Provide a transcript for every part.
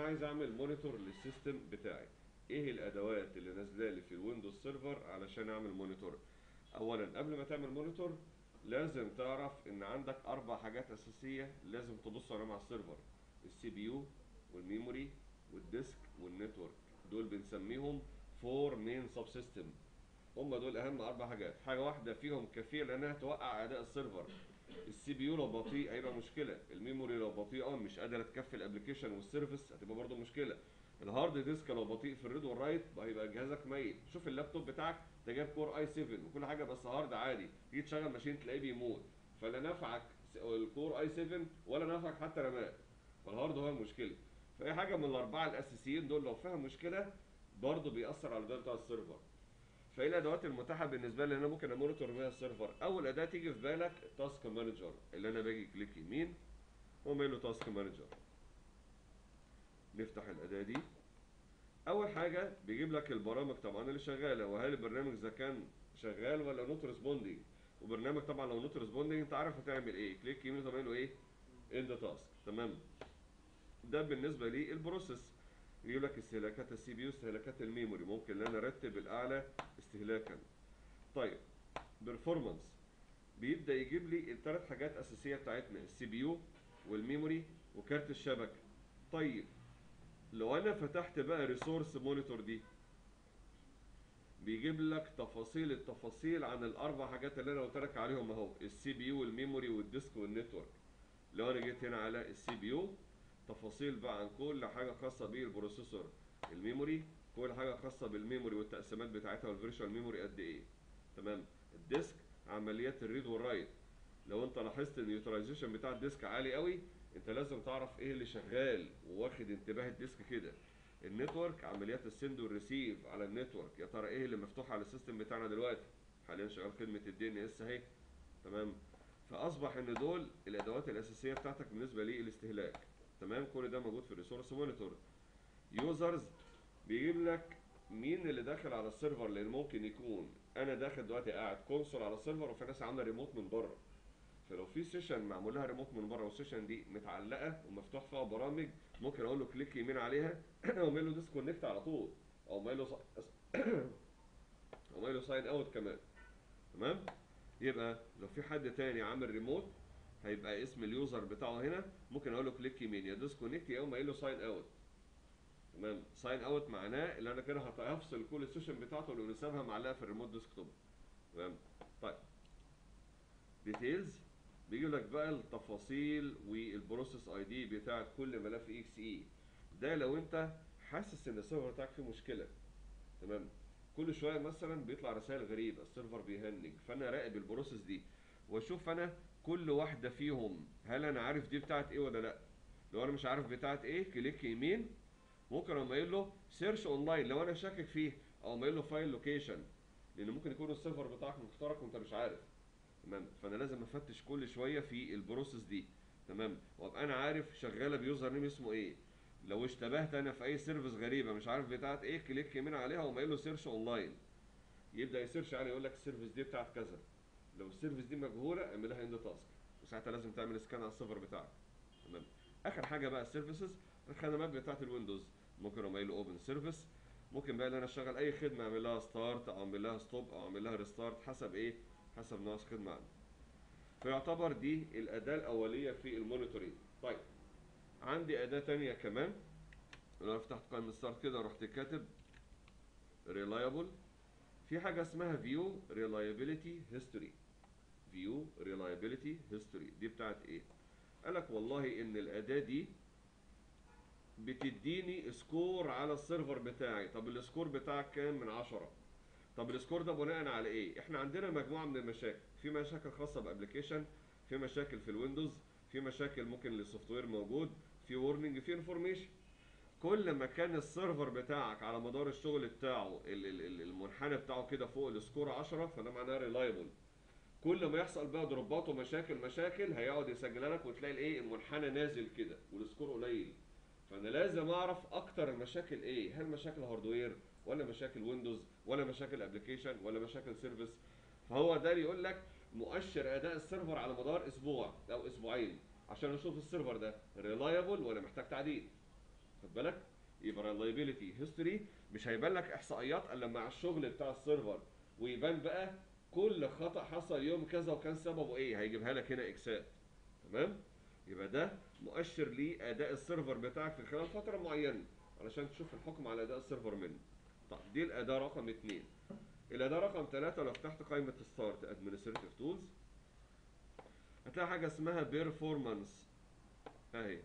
عايز اعمل مونيتور للسيستم بتاعي ايه الادوات اللي نازله لي في الويندوز سيرفر علشان اعمل مونيتور اولا قبل ما تعمل مونيتور لازم تعرف ان عندك اربع حاجات اساسيه لازم تبص عليهم على السيرفر السي بي يو والميموري والديسك والنتورك دول بنسميهم فور مين سب سيستم هم دول اهم اربع حاجات حاجه واحده فيهم كفيله لانها توقع اداء السيرفر السي بي يو لو بطيء هيبقى مشكله الميموري لو بطيئه مش قادره تكفي الابلكيشن والسيرفيس هتبقى برضه مشكله الهارد ديسك لو بطيء في الريد والرايت هيبقى جهازك ميت شوف اللابتوب بتاعك انت جايب كور اي 7 وكل حاجه بس هارد عادي تيجي تشغل ماشين تلاقيه بيموت فلا نفعك الكور اي 7 ولا نفعك حتى رامات فالهارد هو المشكله فاي حاجه من الاربعه الاساسيين دول لو فيها مشكله برضه بيأثر على الاداء بتاع السيرفر فايه الادوات المتاحه بالنسبه لي اللي انا ممكن امونيتور بيها السيرفر اول اداه تيجي في بالك تاسك مانجر اللي انا باجي كليك يمين واعمل له تاسك مانجر نفتح الاداه دي اول حاجه بيجيب لك البرامج طبعا اللي شغاله وهل البرنامج اذا كان شغال ولا نوت ريسبوندنج وبرنامج طبعا لو نوت ريسبوندنج انت عارف هتعمل ايه كليك يمين تعمل له ايه اند تاسك تمام ده بالنسبه لي البروسيس يجيب لك استهلاكات السي بي يو استهلاكات الميموري ممكن ان انا ارتب الاعلى استهلاكا طيب بيرفورمانس بيبدا يجيب لي الثلاث حاجات اساسيه بتاعتنا السي بي يو والميموري وكارت الشبكه طيب لو انا فتحت بقى ريسورس مونيتور دي بيجيب لك تفاصيل التفاصيل عن الاربع حاجات اللي انا قلت لك عليهم اهو السي بي يو والميموري والديسك والنتورك لو انا جيت هنا على السي بي يو تفاصيل بقى عن كل حاجه خاصه بالبروسيسور الميموري كل حاجه خاصه بالميموري والتقسيمات بتاعتها والفيرشوال ميموري قد ايه تمام الديسك عمليات الريد والرايت لو انت لاحظت ان اليوتيلايزيشن بتاع الديسك عالي قوي انت لازم تعرف ايه اللي شغال وواخد انتباه الديسك كده النتورك عمليات السند والريسيف على النتورك يا ترى ايه اللي مفتوح على السيستم بتاعنا دلوقتي حاليا شغال خدمه الدي ان اس اهي تمام فاصبح ان دول الادوات الاساسيه بتاعتك بالنسبه للاستهلاك تمام كل ده موجود في الريسورس مونيتور يوزرز بيجيب لك مين اللي داخل على السيرفر لان ممكن يكون انا داخل دلوقتي قاعد كونسول على السيرفر وفي ناس عامله ريموت من بره فلو في سيشن معمول لها ريموت من بره والسيشن دي متعلقه ومفتوح فيها برامج ممكن اقول له كليك يمين عليها واعمل له ديسكونكت على طول او اعمل له او اعمل له ساين اوت كمان تمام يبقى لو في حد تاني عامل ريموت هيبقى اسم اليوزر بتاعه هنا ممكن اقول له كليك يمين يا ديسكونكت يا اما قايل له ساين اوت تمام ساين اوت معناه ان انا كده هفصل كل السيشن بتاعته اللي سابها معلقه في الريموت ديسكتوب تمام طيب ديتيلز بيجيب لك بقى التفاصيل والبروسيس اي دي بتاعت كل ملف اكس اي ده لو انت حاسس ان السيرفر بتاعك فيه مشكله تمام كل شويه مثلا بيطلع رسائل غريبه السيرفر بيهنج فانا راقب البروسيس دي واشوف انا كل واحده فيهم هل انا عارف دي بتاعت ايه ولا لا لو انا مش عارف بتاعت ايه كليك يمين ممكن اقوم قايل له سيرش اونلاين لو انا شاكك فيه او قايل له فايل لوكيشن لان ممكن يكون السيرفر بتاعك مخترق وانت مش عارف تمام فانا لازم افتش كل شويه في البروسيس دي تمام وابقى انا عارف شغاله بيوزر نيم اسمه ايه لو اشتبهت انا في اي سيرفيس غريبه مش عارف بتاعت ايه كليك يمين عليها وقوم قايل له سيرش اونلاين يبدا يسيرش عليه يقول لك السيرفيس دي بتاعت كذا لو السيرفيس دي مجهوله اعملها اند تاسك وساعتها لازم تعمل سكان على السيرفر بتاعك تمام اخر حاجه بقى السيرفيسز الخدمات بتاعت الويندوز ممكن اقوم قايل له اوبن سيرفيس ممكن بقى ان انا اشغل اي خدمه اعمل لها ستارت او اعمل لها ستوب او اعمل لها ريستارت حسب ايه حسب نوع الخدمه عندي فيعتبر دي الاداه الاوليه في المونيتورنج طيب عندي اداه تانية كمان لو فتحت قائمه ستارت كده رحت كاتب ريلايبل في حاجه اسمها فيو ريلايبيليتي هيستوري فيو ريلايبيليتي هيستوري دي بتاعت ايه قال لك والله ان الاداه دي بتديني سكور على السيرفر بتاعي طب السكور بتاعك كام من عشرة طب السكور ده بناء على ايه احنا عندنا مجموعه من المشاكل في مشاكل خاصه بابلكيشن في مشاكل في الويندوز في مشاكل ممكن للسوفت وير موجود في وورنينج في انفورميشن كل ما كان السيرفر بتاعك على مدار الشغل بتاعه المنحنى بتاعه كده فوق السكور 10 فده معناه ريلايبل كل ما يحصل بقى دروبات ومشاكل مشاكل هيقعد يسجلها لك وتلاقي الايه المنحنى نازل كده والسكور قليل فانا لازم اعرف اكتر المشاكل ايه هل مشاكل هاردوير ولا مشاكل ويندوز ولا مشاكل ابلكيشن ولا مشاكل سيرفيس فهو ده يقول لك مؤشر اداء السيرفر على مدار اسبوع او اسبوعين عشان نشوف السيرفر ده ريلايبل ولا محتاج تعديل خد بالك يبقى reliability history مش هيبان لك احصائيات الا مع الشغل بتاع السيرفر ويبان بقى كل خطأ حصل يوم كذا وكان سببه ايه هيجيبها لك هنا اكسات تمام يبقى ده مؤشر لاداء السيرفر بتاعك في خلال فتره معينه علشان تشوف الحكم على اداء السيرفر منه طب دي الاداه رقم اتنين الاداه رقم ثلاثة لو فتحت قائمه ستارت ادمنستريتيف تولز هتلاقي حاجه اسمها بيرفورمانس اهي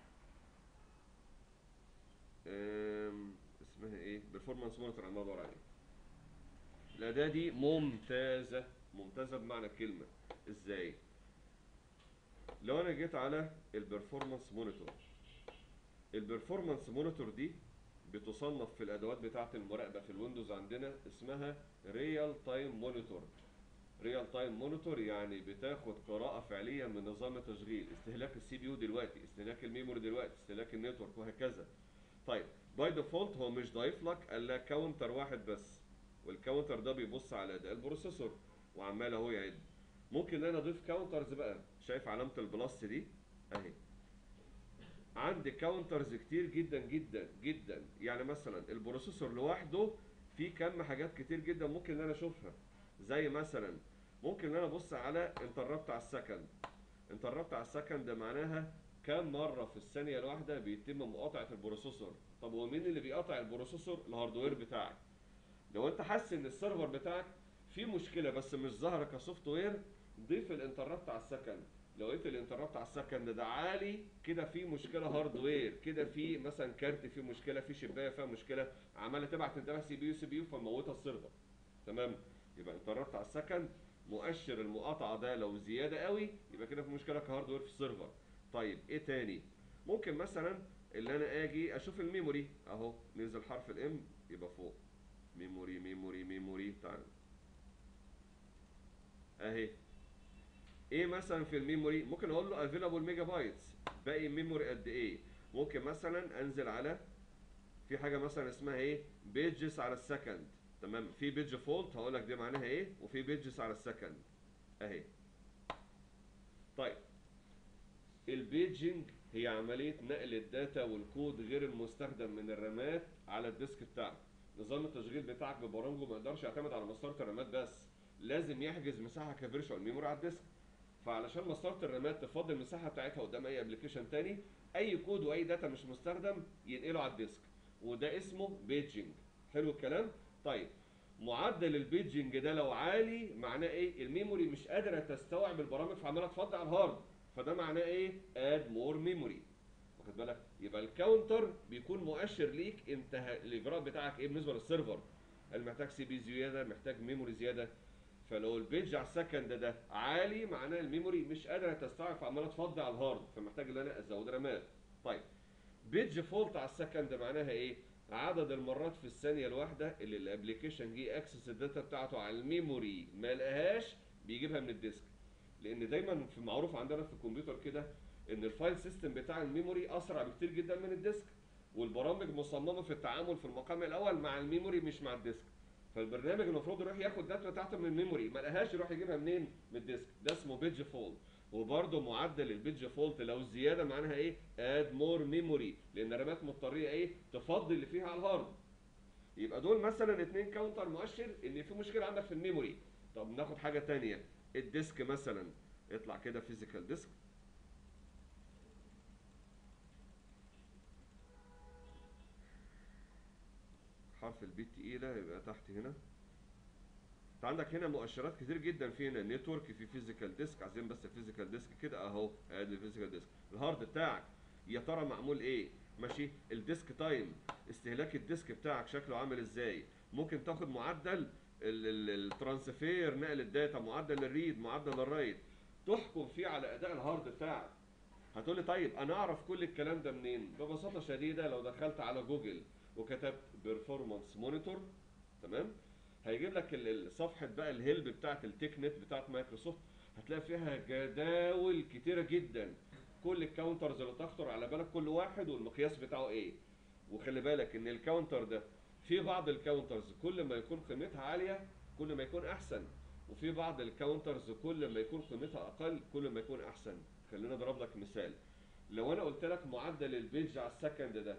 أم، اسمها ايه بيرفورمانس مونيتور على الموضوع عليه الاداه دي ممتازه ممتازه بمعنى الكلمه ازاي لو انا جيت على البرفورمانس مونيتور البرفورمانس مونيتور دي بتصنف في الادوات بتاعه المراقبه في الويندوز عندنا اسمها ريال تايم مونيتور ريال تايم مونيتور يعني بتاخد قراءه فعليه من نظام التشغيل استهلاك السي بي يو دلوقتي استهلاك الميموري دلوقتي استهلاك النتورك وهكذا طيب باي ديفولت هو مش ضايف لك الا كاونتر واحد بس والكاونتر ده بيبص على اداء البروسيسور وعمال اهو يعد ممكن ان انا اضيف كاونترز بقى شايف علامه البلس دي اهي عندي كاونترز كتير جدا جدا جدا يعني مثلا البروسيسور لوحده في كم حاجات كتير جدا ممكن ان انا اشوفها زي مثلا ممكن ان انا ابص على انتربت على السكند انتربت على السكند ده معناها كم مره في الثانيه الواحده بيتم مقاطعه البروسيسور طب هو مين اللي بيقاطع البروسيسور الهاردوير بتاعك لو انت حاسس ان السيرفر بتاعك فيه مشكله بس مش ظاهره كسوفت وير ضيف الانتربت على السكند لو لقيت الانتربت على السكند ده عالي كده في مشكله هاردوير كده في مثلا كارت فيه مشكله في شبايه فيها مشكله عماله تبعت انتباه سي بي يو سي بي يو فموتها السيرفر تمام يبقى انتربت على السكند مؤشر المقاطعه ده لو زياده قوي يبقى كده في مشكله كهاردوير في السيرفر طيب ايه تاني ممكن مثلا اللي انا اجي اشوف الميموري اهو ننزل حرف الام يبقى فوق ميموري ميموري ميموري تعال اهي ايه مثلا في الميموري ممكن اقول له افيلابل ميجا بايتس باقي الميموري قد ايه ممكن مثلا انزل على في حاجه مثلا اسمها ايه بيجز على السكند تمام في بيج فولت هقول لك دي معناها ايه وفي بيجز على السكند اهي طيب البيجنج هي عمليه نقل الداتا والكود غير المستخدم من الرامات على الديسك بتاعك نظام التشغيل بتاعك ببرامجه ما يقدرش يعتمد على مسطره الرامات بس لازم يحجز مساحه كفيرشوال ميموري على الديسك فعلشان مسطره الرامات تفضي المساحه بتاعتها قدام اي ابلكيشن تاني اي كود واي داتا مش مستخدم ينقله على الديسك وده اسمه بيجنج حلو الكلام طيب معدل البيجنج ده لو عالي معناه ايه الميموري مش قادره تستوعب البرامج فعماله تفضي على الهارد فده معناه ايه اد مور ميموري واخد بالك يبقى الكاونتر بيكون مؤشر ليك انت ه- الاجراء بتاعك ايه بالنسبه للسيرفر هل محتاج سي بي زياده محتاج ميموري زياده فلو البيج على السكند ده عالي معناه الميموري مش قادره تستوعب فعماله تفضي على الهارد فمحتاج ان انا ازود رامات طيب بيج فولت على السكند معناها ايه عدد المرات في الثانيه الواحده اللي الابلكيشن جه اكسس الداتا بتاعته على الميموري ما لقاهاش بيجيبها من الديسك لان دايما في معروف عندنا في الكمبيوتر كده ان الفايل سيستم بتاع الميموري اسرع بكتير جدا من الديسك والبرامج مصممه في التعامل في المقام الاول مع الميموري مش مع الديسك فالبرنامج المفروض يروح ياخد داتا بتاعته من الميموري ما لقاهاش يروح يجيبها منين من الديسك ده اسمه بيج فولت وبرده معدل البيج فولت لو زياده معناها ايه اد مور ميموري لان الرامات مضطريه ايه تفضي اللي فيها على الهارد يبقى دول مثلا اتنين كاونتر مؤشر ان في مشكله عندك في الميموري طب ناخد حاجه تانية الديسك مثلا اطلع كده فيزيكال ديسك حرف البي تقيله يبقى تحت هنا انت عندك هنا مؤشرات كتير جدا في هنا نتورك في فيزيكال ديسك عايزين بس فيزيكال ديسك كده اهو ادي الفيزيكال ديسك الهارد بتاعك يا ترى معمول ايه ماشي الديسك تايم استهلاك الديسك بتاعك شكله عامل ازاي ممكن تاخد معدل الترانسفير نقل الداتا معدل الريد معدل الرايت تحكم فيه على اداء الهارد بتاعك هتقولي طيب انا اعرف كل الكلام ده منين ببساطه شديده لو دخلت على جوجل وكتبت بيرفورمانس مونيتور تمام هيجيب لك ال- ال- صفحه بقى الهيلب بتاعت التيك نت بتاعت مايكروسوفت هتلاقي فيها جداول كتيره جدا كل الكاونترز اللي تخطر على بالك كل واحد والمقياس بتاعه ايه وخلي بالك ان الكاونتر ده في بعض الكاونترز كل ما يكون قيمتها عاليه كل ما يكون احسن وفي بعض الكاونترز كل ما يكون قيمتها اقل كل ما يكون احسن خلينا اضرب لك مثال لو انا قلت لك معدل البيج على السكند ده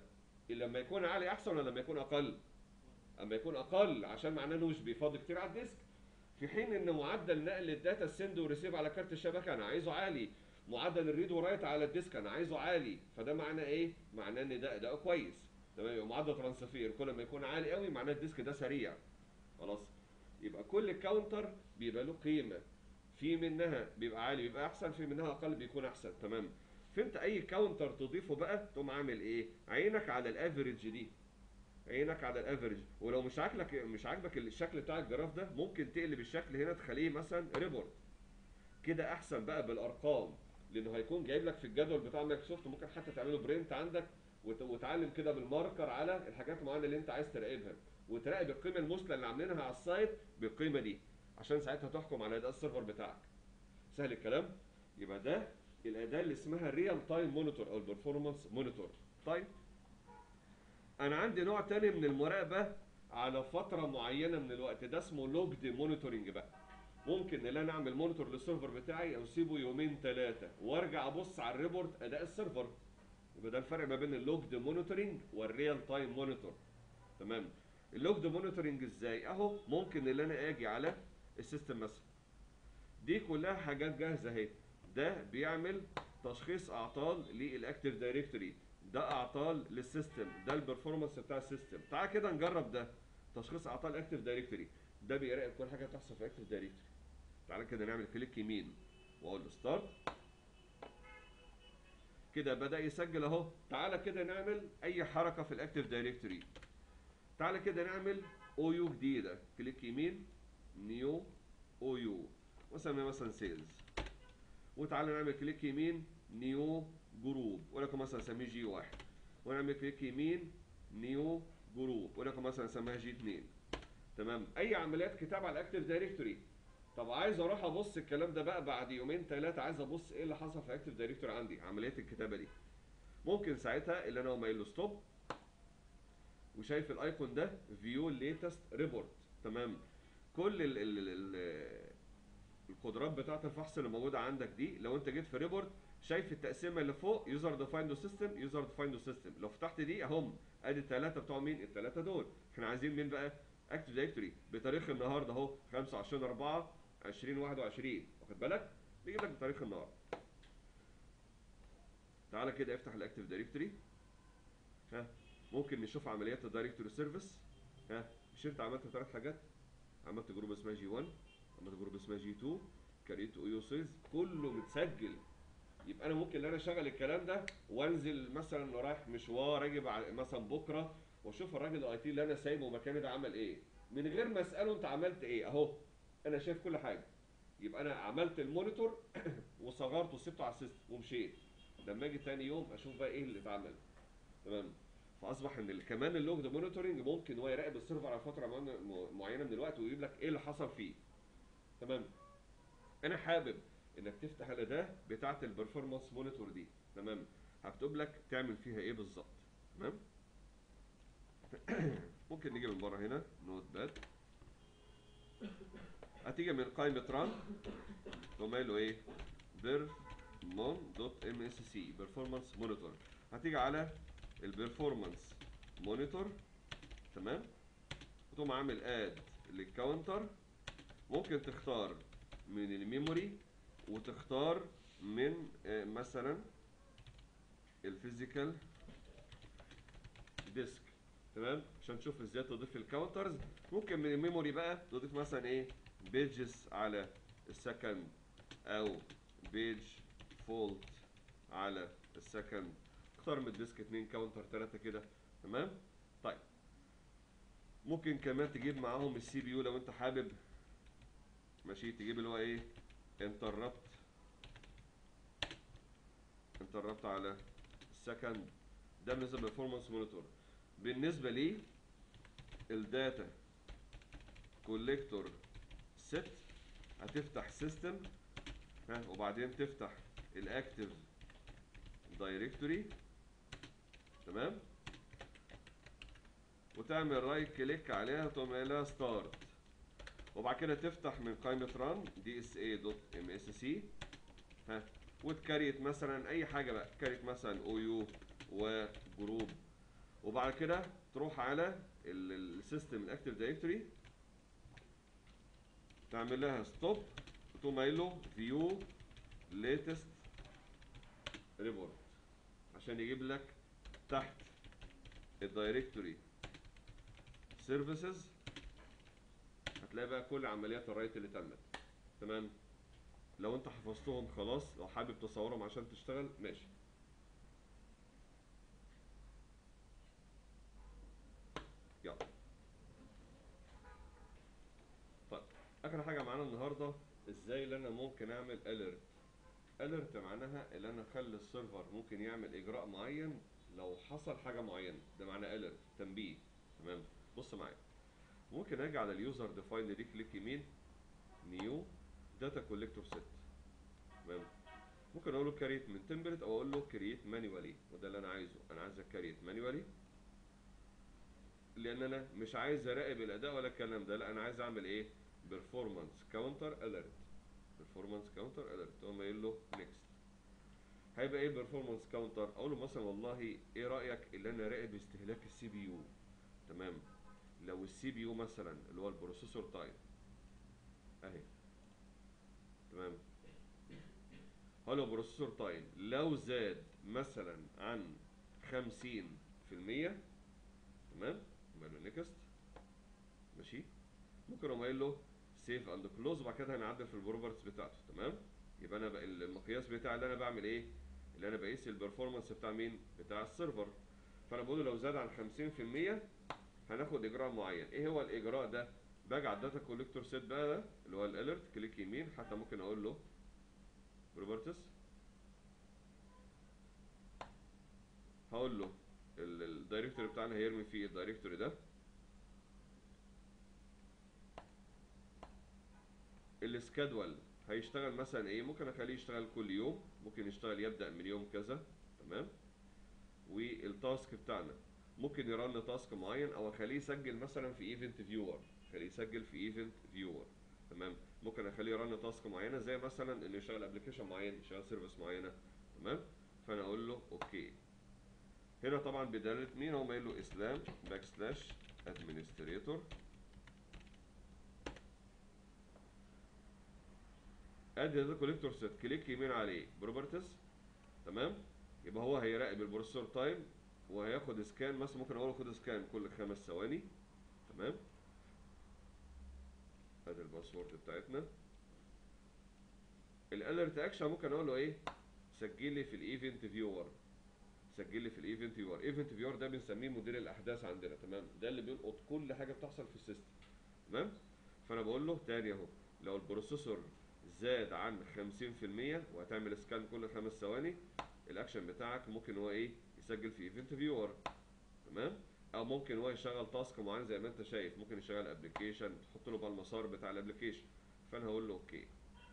لما يكون عالي احسن ولا لما يكون اقل اما يكون اقل عشان معناه انه مش بيفاضي كتير على الديسك في حين ان معدل نقل الداتا السند وريسيف على كارت الشبكه انا عايزه عالي معدل الريد ورايت على الديسك انا عايزه عالي فده معناه ايه معناه ان ده اداؤه كويس تمام يبقى معدل ترانسفير كل ما يكون عالي قوي معناه الديسك ده سريع خلاص يبقى كل كاونتر بيبقى له قيمه في منها بيبقى عالي بيبقى احسن في منها اقل بيكون احسن تمام فانت اي كاونتر تضيفه بقى تقوم عامل ايه عينك على الافريج دي عينك على الافريج ولو مش عاجبك مش عاجبك الشكل بتاع الجراف ده ممكن تقلب الشكل هنا تخليه مثلا ريبورت كده احسن بقى بالارقام لانه هيكون جايب لك في الجدول بتاع مايكروسوفت ممكن حتى تعمله برنت عندك وت- وتعلم كده بالماركر على الحاجات المعينه اللي انت عايز تراقبها وتراقب القيمه المثلى اللي عاملينها على السايت بالقيمه دي عشان ساعتها تحكم على اداء السيرفر بتاعك سهل الكلام يبقى ده الاداه اللي اسمها الريال تايم مونيتور او البرفورمانس مونيتور طيب انا عندي نوع تاني من المراقبه على فتره معينه من الوقت ده اسمه لوجد مونيتورنج بقى ممكن ان انا اعمل مونيتور للسيرفر بتاعي او اسيبه يومين ثلاثه وارجع ابص على الريبورت اداء السيرفر يبقى ده الفرق ما بين اللوجد مونيتورنج والريال تايم مونيتور تمام اللوجد مونيتورنج ازاي اهو ممكن ان انا اجي على السيستم مثلا دي كلها حاجات جاهزه اهي ده بيعمل تشخيص اعطال للاكتيف دايركتوري ده اعطال للسيستم ده البرفورمانس بتاع السيستم تعال كده نجرب ده تشخيص اعطال اكتيف دايركتوري ده بيراقب كل حاجه بتحصل في اكتيف دايركتوري تعال كده نعمل كليك يمين واقول له ستارت كده بدا يسجل اهو تعالى كده نعمل اي حركه في الاكتيف دايركتوري تعالى كده نعمل او يو جديده كليك يمين نيو او يو واسميها مثلا سيلز وتعالى نعمل كليك يمين نيو جروب ولكن مثلا نسميه جي واحد ونعمل كليك يمين نيو جروب ولكن مثلا نسميها جي 2 تمام اي عمليات كتابه على الاكتيف دايركتوري طب عايز اروح ابص الكلام ده بقى بعد يومين ثلاثه عايز ابص ايه اللي حصل في الاكتيف دايركتوري عندي عمليات الكتابه دي ممكن ساعتها اللي انا اقوم قايل له ستوب وشايف الايكون ده فيو ليتست ريبورت تمام كل ال ال ال القدرات بتاعه الفحص اللي موجوده عندك دي لو انت جيت في ريبورت شايف التقسيمه اللي فوق يوزر ديفايند سيستم يوزر ديفايند سيستم لو فتحت دي اهم ادي الثلاثه بتوع مين الثلاثه دول احنا عايزين مين بقى اكتف دايركتوري بتاريخ النهارده اهو 25 4 2021 واخد بالك بيجيب لك بتاريخ النهارده تعالى كده افتح الاكتف دايركتوري ها ممكن نشوف عمليات الدايركتوري سيرفيس ها مش انت عملت ثلاث حاجات عملت جروب اسمها جي 1 عملت جروب اسمها جي 2 كريت او يو سيز كله متسجل يبقى انا ممكن ان انا اشغل الكلام ده وانزل مثلا رايح مشوار اجي بعد- مثلا بكره واشوف الراجل الاي تي اللي انا سايبه مكاني ده عمل ايه من غير ما اساله انت عملت ايه اهو انا شايف كل حاجه يبقى انا عملت المونيتور وصغرته وسبته على السيستم ومشيت لما اجي تاني يوم اشوف بقى ايه اللي اتعمل تمام فاصبح ان ال- كمان اللوج مونيتورنج ممكن هو يراقب السيرفر على فتره معينة- م- معينه من الوقت ويجيب لك ايه اللي حصل فيه تمام انا حابب انك تفتح الاداه بتاعه البرفورمانس مونيتور دي تمام هكتب لك تعمل فيها ايه بالظبط تمام ممكن نيجي من بره هنا نوت باد هتيجي من قائمه ران تقوم قايل له ايه برمون دوت ام اس سي بيرفورمانس مونيتور هتيجي على البرفورمانس مونيتور تمام وتقوم عامل اد للكاونتر ممكن تختار من الميموري وتختار من آه، مثلا الفيزيكال ديسك تمام عشان تشوف ازاي تضيف الكاونترز ممكن من الميموري بقى تضيف مثلا ايه بيجز على السكند او بيج فولت على السكند اختار من الديسك اتنين كاونتر تلاتة كده تمام طيب ممكن كمان تجيب معاهم السي بي يو لو انت حابب ماشي تجيب اللي هو ايه انتربت انتربت على السكند ده بالنسبه للبرفورمانس مونيتور بالنسبه لي الداتا كوليكتور ست هتفتح سيستم ها وبعدين تفتح الاكتف دايركتوري تمام وتعمل رايت كليك عليها تقوم قايلها ستارت وبعد كده تفتح من قائمة ران دي اس اي دوت ام اس سي ها وتكريت مثلا اي حاجة بقى كريت مثلا او يو وجروب وبعد وبعد كده تروح على السيستم الاكتيف دايركتوري تعمل لها ستوب وتقوم قايل له فيو ليتست ريبورت عشان يجيب لك تحت الدايركتوري سيرفيسز هتلاقي بقى كل عمليات الرايت اللي تمت تمام لو انت حفظتهم خلاص لو حابب تصورهم عشان تشتغل ماشي يلا طيب اخر حاجه معانا النهارده ازاي اللي انا ممكن اعمل اليرت اليرت معناها اللي انا اخلي السيرفر ممكن يعمل اجراء معين لو حصل حاجه معينه ده معناه اليرت تنبيه تمام بص معايا ممكن اجي على اليوزر ديفاين دي كليك يمين نيو داتا كوليكتور سيت تمام ممكن اقول له كريت من تمبلت او اقول له كريت مانيوالي وده اللي انا عايزه انا عايز كريت مانيوالي لان انا مش عايز اراقب الاداء ولا الكلام ده لا انا عايز اعمل ايه بيرفورمانس كاونتر اليرت بيرفورمانس كاونتر اليرت اقوم قايل له نيكست هيبقى ايه بيرفورمانس كاونتر اقول له مثلا والله ايه رايك اللي انا راقب استهلاك السي بي يو تمام لو السي بي يو مثلا اللي هو البروسيسور تايم اهي تمام هلو بروسيسور تايم لو زاد مثلا عن 50% تمام يبقى له نيكست ماشي ممكن اقوم قايل له سيف اند كلوز وبعد كده هنعدل في البروبرتس بتاعته تمام يبقى انا بقى المقياس بتاعي اللي انا بعمل ايه اللي انا بقيس البرفورمانس بتاع مين بتاع السيرفر فانا بقول له لو زاد عن 50% هناخد اجراء معين ايه هو الاجراء ده باجي على الداتا كوليكتور سيت بقى ده اللي هو الاليرت كليك يمين حتى ممكن اقول له بروبرتس هقول له الدايركتوري بتاعنا هيرمي فيه الدايركتوري ده السكادول هيشتغل مثلا ايه ممكن اخليه يشتغل كل يوم ممكن يشتغل يبدا من يوم كذا تمام والتاسك بتاعنا ممكن يرن تاسك معين او اخليه يسجل مثلا في ايفنت فيور اخليه يسجل في ايفنت فيور تمام ممكن اخليه يرن تاسك معينه زي مثلا انه يشتغل ابلكيشن معين يشتغل سيرفيس معينه تمام فانا اقول له اوكي هنا طبعا بدلاله مين هو قايل له اسلام باك سلاش ادمنستريتور ادي داتا كوليكتور سيت كليك يمين عليه بروبرتيز تمام يبقى هو هيراقب البروسيسور تايم وهياخد سكان مثلا ممكن اقول له خد سكان كل خمس ثواني تمام ادي الباسورد بتاعتنا الالرت اكشن ممكن اقول له ايه سجل لي في الايفنت فيور سجل لي في الايفنت فيور ايفنت فيور ده بنسميه مدير الاحداث عندنا تمام ده اللي بيلقط كل حاجه بتحصل في السيستم تمام فانا بقول له تاني اهو لو البروسيسور زاد عن 50% وهتعمل سكان كل خمس ثواني الاكشن بتاعك ممكن هو ايه يسجل في ايفنت فيور تمام او ممكن هو يشغل تاسك معين زي ما انت شايف ممكن يشغل ابلكيشن تحط له بقى المسار بتاع الابلكيشن فانا هقول له اوكي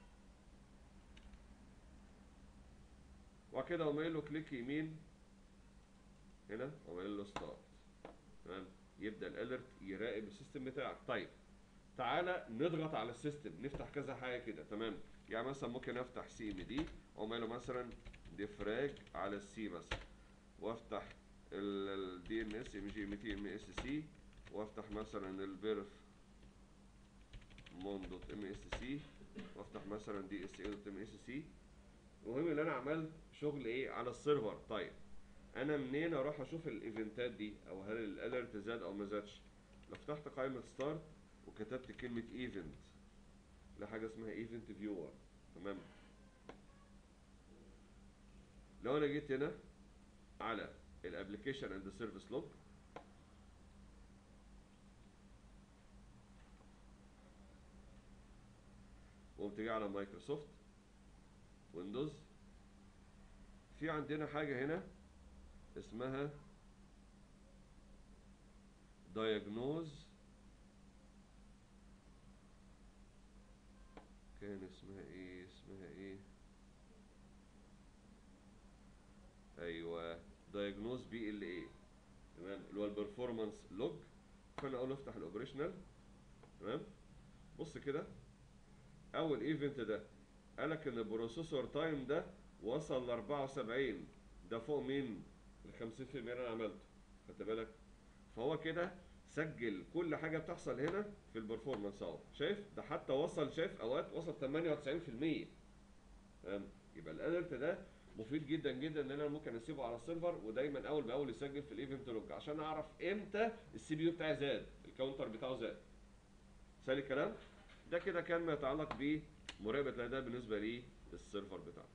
وبعد كده اقوم قايل له كليك يمين هنا اقوم قايل له ستارت تمام يبدا الالرت يراقب السيستم بتاعك طيب تعالى نضغط على السيستم نفتح كذا حاجه كده تمام يعني مثلا ممكن افتح سي ام دي اقوم قايل له مثلا ديفراج على السي مثلا وافتح الدي ان اس ام جي ام تي ام اس سي وافتح مثلا البيرف مون دوت ام اس سي وافتح مثلا دي اس اي دوت ام اس سي المهم ان انا عملت شغل ايه على السيرفر طيب انا منين اروح اشوف الايفنتات دي او هل الالرت زاد او ما زادش لو فتحت قائمه ستارت وكتبت كلمه ايفنت لحاجه اسمها ايفنت فيور تمام لو انا جيت هنا على الابلكيشن اند سيرفيس لوج وقمت جاي على مايكروسوفت ويندوز في عندنا حاجة هنا اسمها diagnose كان اسمها ايه اسمها ايه ايوه diagnose بي ال اي تمام اللي هو البرفورمانس لوج فانا اقول له افتح الاوبريشنال تمام بص كده اول ايفنت ده قالك ان البروسيسور تايم ده وصل ل 74 ده فوق مين ال 50% اللي انا عملته خدت بالك فهو كده سجل كل حاجه بتحصل هنا في البرفورمانس اهو شايف ده حتى وصل شايف اوقات وصل 98% تمام يبقى الالرت ده مفيد جدا جدا ان انا ممكن اسيبه على السيرفر ودايما اول باول يسجل في الايفنت لوج عشان اعرف امتى السي بي يو بتاعي زاد الكاونتر بتاعه زاد سالي الكلام ده كده كان ما يتعلق بمراقبه الاداء بالنسبه للسيرفر بتاعنا